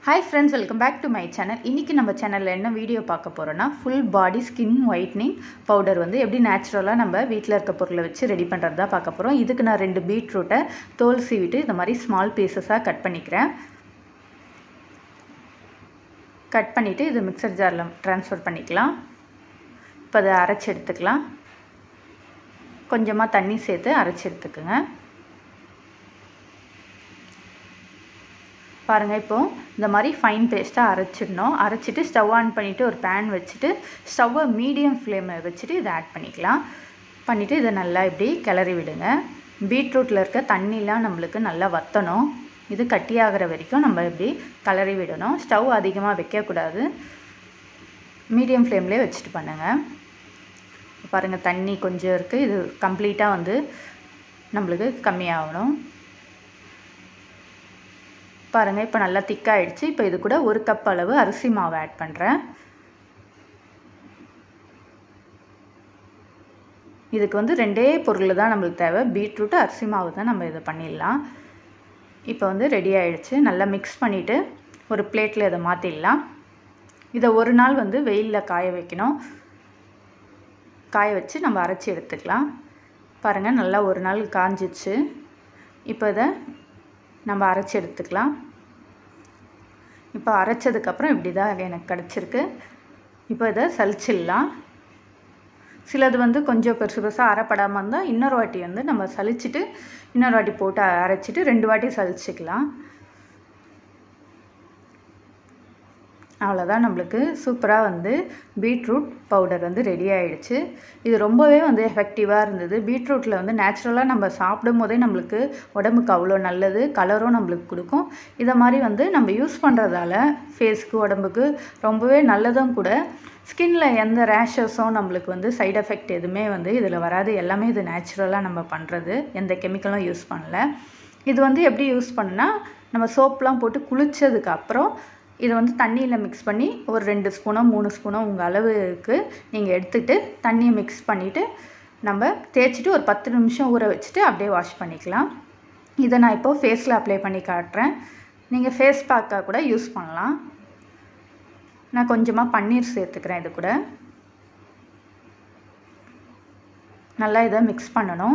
hi friends welcome back to my channel இன்றைக்கி நம்ம சேனலில் என்ன வீடியோ பார்க்க போகிறோன்னா full body skin whitening powder வந்து எப்படி நேச்சுரலாக நம்ம வீட்டில் இருக்க பொருளை வச்சு ரெடி பண்ணுறது தான் பார்க்க போகிறோம் இதுக்கு நான் ரெண்டு பீட்ரூட்டை தோல் சீவிட்டு இந்த மாதிரி ஸ்மால் பீசஸாக கட் பண்ணிக்கிறேன் கட் பண்ணிவிட்டு இது மிக்சர் ஜாரில் ட்ரான்ஸ்ஃபர் பண்ணிக்கலாம் இப்போ அதை அரைச்சி எடுத்துக்கலாம் கொஞ்சமாக தண்ணி சேர்த்து அரைச்சி எடுத்துக்கோங்க பாருங்கள் இப்போது இந்த மாதிரி ஃபைன் பேஸ்ட்டாக அரைச்சிடணும் அரைச்சிட்டு ஸ்டவ் ஆன் பண்ணிவிட்டு ஒரு பேன் வச்சுட்டு ஸ்டவ்வை மீடியம் ஃப்ளேமில் வச்சுட்டு இதை ஆட் பண்ணிக்கலாம் பண்ணிவிட்டு இதை நல்லா இப்படி கிளறி விடுங்க பீட்ரூட்டில் இருக்க தண்ணிலாம் நம்மளுக்கு நல்லா வற்றணும் இது கட்டியாகிற வரைக்கும் நம்ம இப்படி கிளறி விடணும் ஸ்டவ் அதிகமாக வைக்கக்கூடாது மீடியம் ஃப்ளேம்லேயே வச்சுட்டு பண்ணுங்கள் பாருங்கள் தண்ணி கொஞ்சம் இருக்குது இது கம்ப்ளீட்டாக வந்து நம்மளுக்கு கம்மியாகணும் பாருங்கள் இப்போ நல்லா திக்காயிடுச்சு இப்போ இது கூட ஒரு கப் அளவு அரிசி மாவு ஆட் பண்ணுறேன் இதுக்கு வந்து ரெண்டே பொருள் தான் நம்மளுக்கு தேவை பீட்ரூட்டு அரிசி மாவு தான் நம்ம இதை பண்ணிடலாம் இப்போ வந்து ரெடி ஆகிடுச்சு நல்லா மிக்ஸ் பண்ணிவிட்டு ஒரு பிளேட்டில் இதை மாற்றிடலாம் இதை ஒரு நாள் வந்து வெயிலில் காய வைக்கணும் காய வச்சு நம்ம அரைச்சி எடுத்துக்கலாம் பாருங்கள் நல்லா ஒரு நாள் காஞ்சிச்சு இப்போ இதை நம்ம அரைச்சி எடுத்துக்கலாம் இப்போ அரைச்சதுக்கப்புறம் இப்படி தான் எனக்கு கிடச்சிருக்கு இப்போ இதை சலிச்சிடலாம் சிலது வந்து கொஞ்சம் பெருசு பெருசாக அரைப்படாமல் இருந்தால் இன்னொரு வாட்டி வந்து நம்ம சலிச்சுட்டு இன்னொரு வாட்டி போட்டு அரைச்சிட்டு ரெண்டு வாட்டி சலிச்சிக்கலாம் அவ்வளோதான் நம்மளுக்கு சூப்பராக வந்து பீட்ரூட் பவுடர் வந்து ரெடி ஆகிடுச்சு இது ரொம்பவே வந்து எஃபெக்டிவாக இருந்தது பீட்ரூட்டில் வந்து நேச்சுரலாக நம்ம சாப்பிடும் போதே நம்மளுக்கு உடம்புக்கு அவ்வளோ நல்லது கலரும் நம்மளுக்கு கொடுக்கும் இதை மாதிரி வந்து நம்ம யூஸ் பண்ணுறதால ஃபேஸ்க்கு உடம்புக்கு ரொம்பவே நல்லதும் கூட ஸ்கின்ல எந்த ரேஷஸும் நம்மளுக்கு வந்து சைடு எஃபெக்ட் எதுவுமே வந்து இதில் வராது எல்லாமே இது நேச்சுரலாக நம்ம பண்ணுறது எந்த கெமிக்கலும் யூஸ் பண்ணல இது வந்து எப்படி யூஸ் பண்ணால் நம்ம சோப்லாம் போட்டு குளித்ததுக்கு அப்புறம் இதை வந்து தண்ணியில் மிக்ஸ் பண்ணி ஒரு ரெண்டு ஸ்பூனோ மூணு ஸ்பூனோ உங்கள் அளவுக்கு நீங்கள் எடுத்துகிட்டு தண்ணியை மிக்ஸ் பண்ணிவிட்டு நம்ம தேய்ச்சிட்டு ஒரு பத்து நிமிஷம் ஊற வச்சுட்டு அப்படியே வாஷ் பண்ணிக்கலாம் இதை நான் இப்போது ஃபேஸில் அப்ளை பண்ணி காட்டுறேன் நீங்கள் ஃபேஸ் பேக்காக கூட யூஸ் பண்ணலாம் நான் கொஞ்சமாக பன்னீர் சேர்த்துக்கிறேன் இது கூட நல்லா இதை மிக்ஸ் பண்ணணும்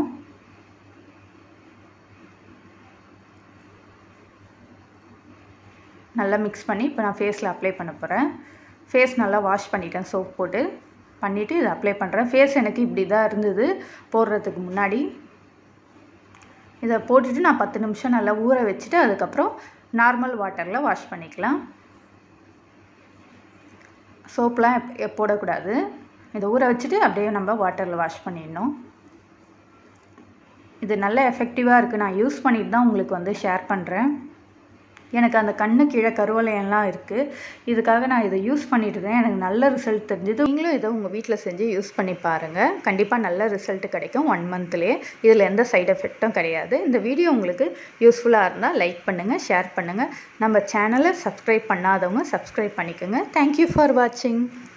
நல்லா மிக்ஸ் பண்ணி இப்போ நான் ஃபேஸில் அப்ளை பண்ண போகிறேன் ஃபேஸ் நல்லா வாஷ் பண்ணிட்டேன் சோப் போட்டு பண்ணிவிட்டு இதை அப்ளை பண்ணுறேன் ஃபேஸ் எனக்கு இப்படி தான் இருந்தது போடுறதுக்கு முன்னாடி இதை போட்டுட்டு நான் பத்து நிமிஷம் நல்லா ஊற வச்சுட்டு அதுக்கப்புறம் நார்மல் வாட்டரில் வாஷ் பண்ணிக்கலாம் சோப்லாம் எப் போடக்கூடாது இதை ஊற வச்சுட்டு அப்படியே நம்ம வாட்டரில் வாஷ் பண்ணிடணும் இது நல்ல எஃபெக்டிவாக இருக்குது நான் யூஸ் பண்ணிட்டு தான் உங்களுக்கு வந்து ஷேர் பண்ணுறேன் எனக்கு அந்த கண்ணு கீழே கருவளையம்லாம் இருக்குது இதுக்காக நான் இதை யூஸ் பண்ணிட்டு இருக்கேன் எனக்கு நல்ல ரிசல்ட் தெரிஞ்சது நீங்களும் இதை உங்கள் வீட்டில் செஞ்சு யூஸ் பண்ணி பாருங்கள் கண்டிப்பாக நல்ல ரிசல்ட் கிடைக்கும் ஒன் மந்த்லேயே இதில் எந்த சைடு எஃபெக்ட்டும் கிடையாது இந்த வீடியோ உங்களுக்கு யூஸ்ஃபுல்லாக இருந்தால் லைக் பண்ணுங்கள் ஷேர் பண்ணுங்கள் நம்ம சேனலை சப்ஸ்கிரைப் பண்ணாதவங்க சப்ஸ்கிரைப் பண்ணிக்கோங்க தேங்க்யூ ஃபார் வாட்சிங்